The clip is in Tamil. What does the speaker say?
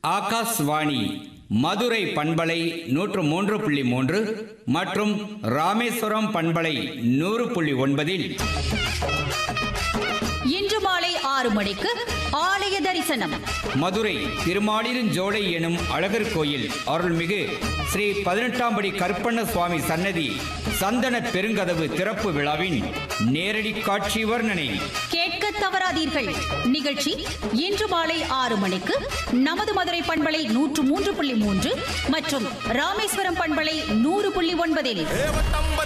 ஆகாஷ்வாணி மதுரை பண்பலை நூற்று மூன்று புள்ளி மூன்று மற்றும் ராமேஸ்வரம் பண்பலை நூறு புள்ளி ஒன்பதில் இன்று மாலை ஆறு மணிக்கு ஆலய தரிசனம் மதுரை திருமாலிருஞ்சோலை எனும் அழகர் கோயில் அருள்மிகு ஸ்ரீ பதினெட்டாம் படி கருப்பண்ண சுவாமி சன்னதி சந்தன பெருங்கதவு திறப்பு விழாவின் நேரடி காட்சி வர்ணனை கேட்க தவறாதீர்கள் நிகழ்ச்சி இன்று மாலை ஆறு மணிக்கு நமது மதுரை பண்பலை நூற்று மூன்று புள்ளி மூன்று மற்றும் ராமேஸ்வரம் பண்பலை நூறு புள்ளி ஒன்பதில் தேவத்தம்பர்